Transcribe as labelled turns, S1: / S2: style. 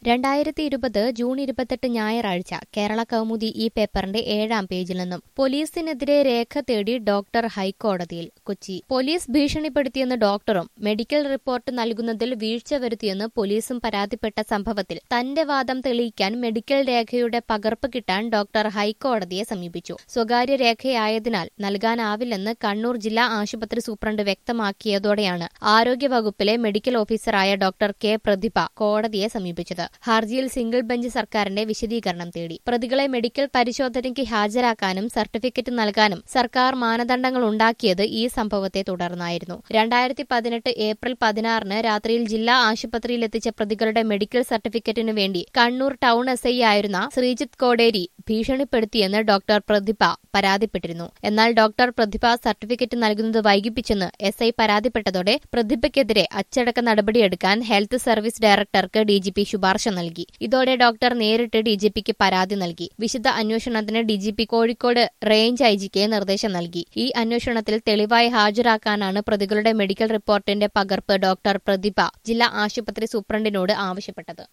S1: രണ്ടായിരത്തി ഇരുപത് ജൂൺ ഇരുപത്തെട്ട് ഞായറാഴ്ച കേരള കൗമുദി ഈ പേപ്പറിന്റെ ഏഴാം പേജിൽ നിന്നും പോലീസിനെതിരെ രേഖ തേടി ഡോക്ടർ ഹൈക്കോടതിയിൽ കൊച്ചി പോലീസ് ഭീഷണിപ്പെടുത്തിയെന്ന് ഡോക്ടറും മെഡിക്കൽ റിപ്പോർട്ട് നൽകുന്നതിൽ വീഴ്ച വരുത്തിയെന്ന് പോലീസും പരാതിപ്പെട്ട സംഭവത്തിൽ തന്റെ വാദം തെളിയിക്കാൻ മെഡിക്കൽ രേഖയുടെ പകർപ്പ് കിട്ടാൻ ഡോക്ടർ ഹൈക്കോടതിയെ സമീപിച്ചു സ്വകാര്യ രേഖയായതിനാൽ നൽകാനാവില്ലെന്ന് കണ്ണൂർ ജില്ലാ ആശുപത്രി സൂപ്രണ്ട് വ്യക്തമാക്കിയതോടെയാണ് ആരോഗ്യവകുപ്പിലെ മെഡിക്കൽ ഓഫീസറായ ഡോക്ടർ കെ പ്രതിഭ കോടതിയെ സമീപിച്ചത് ഹർജിയിൽ സിംഗിൾ ബെഞ്ച് സർക്കാരിന്റെ വിശദീകരണം തേടി പ്രതികളെ മെഡിക്കൽ പരിശോധനയ്ക്ക് ഹാജരാക്കാനും സർട്ടിഫിക്കറ്റ് നൽകാനും സർക്കാർ മാനദണ്ഡങ്ങൾ ഉണ്ടാക്കിയത് ഈ സംഭവത്തെ തുടർന്നായിരുന്നു രണ്ടായിരത്തി പതിനെട്ട് ഏപ്രിൽ പതിനാറിന് രാത്രിയിൽ ജില്ലാ ആശുപത്രിയിലെത്തിച്ച പ്രതികളുടെ മെഡിക്കൽ സർട്ടിഫിക്കറ്റിനു വേണ്ടി കണ്ണൂർ ടൗൺ എസ് ഐ ആയിരുന്ന ശ്രീജിത്ത് കോടേരി ഭീഷണിപ്പെടുത്തിയെന്ന് ഡോക്ടർ പ്രതിഭ പരാതിപ്പെട്ടിരുന്നു എന്നാൽ ഡോക്ടർ പ്രതിഭ സർട്ടിഫിക്കറ്റ് നൽകുന്നത് വൈകിപ്പിച്ചെന്ന് എസ് ഐ പരാതിപ്പെട്ടതോടെ പ്രതിഭയ്ക്കെതിരെ അച്ചടക്ക നടപടിയെടുക്കാൻ ഹെൽത്ത് സർവീസ് ഡയറക്ടർക്ക് ഡിജിപി ശുപാർശ നൽകി ഇതോടെ ഡോക്ടർ നേരിട്ട് ഡിജിപിക്ക് പരാതി നൽകി വിശദ അന്വേഷണത്തിന് ഡിജിപി കോഴിക്കോട് റേഞ്ച് ഐജിക്ക് നിർദ്ദേശം നൽകി ഈ അന്വേഷണത്തിൽ തെളിവായി ഹാജരാക്കാനാണ് പ്രതികളുടെ മെഡിക്കൽ റിപ്പോർട്ടിന്റെ പകർപ്പ് ഡോക്ടർ പ്രതിഭ ജില്ലാ ആശുപത്രി സൂപ്രണ്ടിനോട് ആവശ്യപ്പെട്ടത്